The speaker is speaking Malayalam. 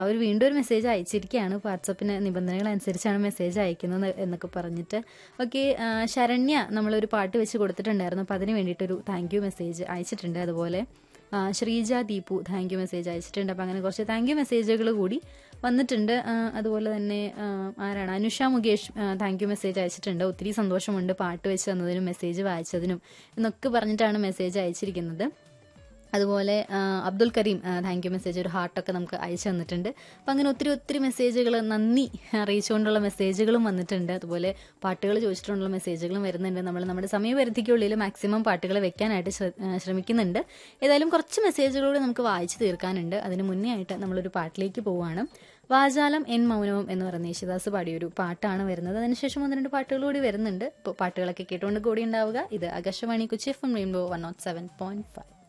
അവർ വീണ്ടും ഒരു മെസ്സേജ് അയച്ചിരിക്കുകയാണ് വാട്സപ്പിന് നിബന്ധനകൾ അനുസരിച്ചാണ് മെസ്സേജ് അയക്കുന്നത് എന്നൊക്കെ പറഞ്ഞിട്ട് ഓക്കെ ശരണ്യ നമ്മളൊരു പാട്ട് വെച്ച് കൊടുത്തിട്ടുണ്ടായിരുന്നു അപ്പോൾ അതിന് വേണ്ടിയിട്ടൊരു താങ്ക് യു മെസ്സേജ് അയച്ചിട്ടുണ്ട് അതുപോലെ ആ, Sreeja Deepu thank you message അയച്ചിട്ടുണ്ട് അപ്പോൾ അങ്ങനെ കുറച്ച് താങ്ക് യു മെസ്സേജുകൾ കൂടി വന്നിട്ടുണ്ട് ആ, അതുപോലെ തന്നെ ആ, ആരാണ് Anusha Mukesh thank you message അയച്ചിട്ടുണ്ട് ഒത്തിരി സന്തോഷമുണ്ട് പാട്ട് വെച്ച് തന്നതിനും മെസ്സേജ് വായിച്ചതിനും എന്നൊക്കെ പറഞ്ഞിട്ടാണ് മെസ്സേജ് അയച്ചിരിക്കുന്നത് അതുപോലെ ആ, Abdul Karim thank you message ഒരു ഹാർട്ടൊക്കെ നമുക്ക് അയച്ചു തന്നിട്ടുണ്ട് അപ്പം അങ്ങനെ ഒത്തിരി ഒത്തിരി മെസ്സേജുകൾ നന്ദി അറിയിച്ചുകൊണ്ടുള്ള മെസ്സേജുകളും വന്നിട്ടുണ്ട് അതുപോലെ പാട്ടുകൾ ചോദിച്ചിട്ടുള്ള മെസ്സേജുകളും വരുന്നുണ്ട് നമ്മൾ നമ്മുടെ സമയപരിധിക്കുള്ളിൽ മാക്സിമം പാട്ടുകൾ വെക്കാനായിട്ട് ശ്ര- ആ, ശ്രമിക്കുന്നുണ്ട് ഏതായാലും കുറച്ച് മെസ്സേജുകളൂടെ നമുക്ക് വായിച്ചു തീർക്കാനുണ്ട് അതിന് മുന്നേ ആയിട്ട് നമ്മളൊരു പാട്ടിലേക്ക് പോവുകയാണ് വാചാലം എൻ മൗനവും എന്ന് പറയുന്ന യേശുദാസ് പാടിയൊരു പാട്ടാണ് വരുന്നത് അതിനുശേഷം ഒന്ന് രണ്ട് പാട്ടുകൾ കൂടി വരുന്നുണ്ട് ഇപ്പോൾ പാട്ടുകളൊക്കെ കേട്ടുകൊണ്ട് കൂടി ഉണ്ടാവുക ഇത് ആകാശവാണി കുച്ചി F M Rainbow one nought seven point five